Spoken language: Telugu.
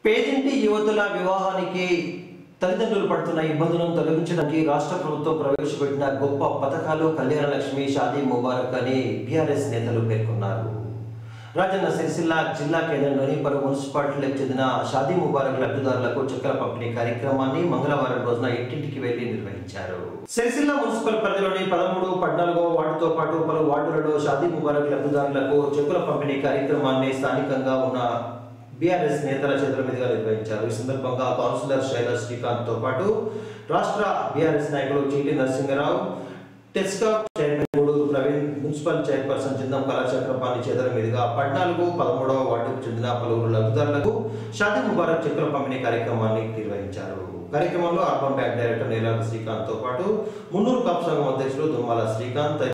పేదింటి యువతుల వివాహానికి తల్లిదండ్రులు పడుతున్న ఇబ్బందులను తొలగించడానికి రాష్ట్ర ప్రభుత్వం ప్రవేశపెట్టిన గొప్ప పథకాలు కళ్యాణ లక్ష్మి షాదీ ముబారక్ అని బీఆర్ఎస్ నేతలు పేర్కొన్నారు రాజన్న సిరిసిల్ల జిల్లా కేంద్రంలోని పలు మున్సిపాలిటీలకు చెందిన షాదీ ముబారక్ లబ్ధిదారులకు చెక్కల పంపిణీ కార్యక్రమాన్ని మంగళవారం రోజున ఇంటింటికి వెళ్లి నిర్వహించారు సిరిసిల్ల మున్సిపల్ పరిధిలోని పదమూడు పద్నాలుగో వార్డుతో పాటు పలు వార్డులలో షాదీ ముబారక్ లబ్ధిదారులకు చెక్కుల పంపిణీ కార్యక్రమాన్ని స్థానికంగా ఉన్న బీఆర్ఎస్ నేతల చేతుల మీదుగా నిర్వహించారు ఈ సందర్భంగా కౌన్సిలర్ శైల శ్రీకాంత్ తో పాటు రాష్ట్ర బీఆర్ఎస్ నాయకులు చీటి నరసింహరావు టెస్కా chairman Guduru Praveen municipal chairperson Chindam Kalachakrapani చేతుల మీదుగా పద్నాలుగు పదమూడవ వార్డుకు చెందిన పలువురు లబ్ధిదారులకు షాదీ ముబారక్ చెక్కుల పంపిణీ కార్యక్రమాన్ని నిర్వహించారు కార్యక్రమంలో అర్బన్ బ్యాంక్ డైరెక్టర్ నీలాల శ్రీకాంత్ తో పాటు మున్నూరు కాపు సంఘం అధ్యక్షులు దుమ్మాల శ్రీకాంత్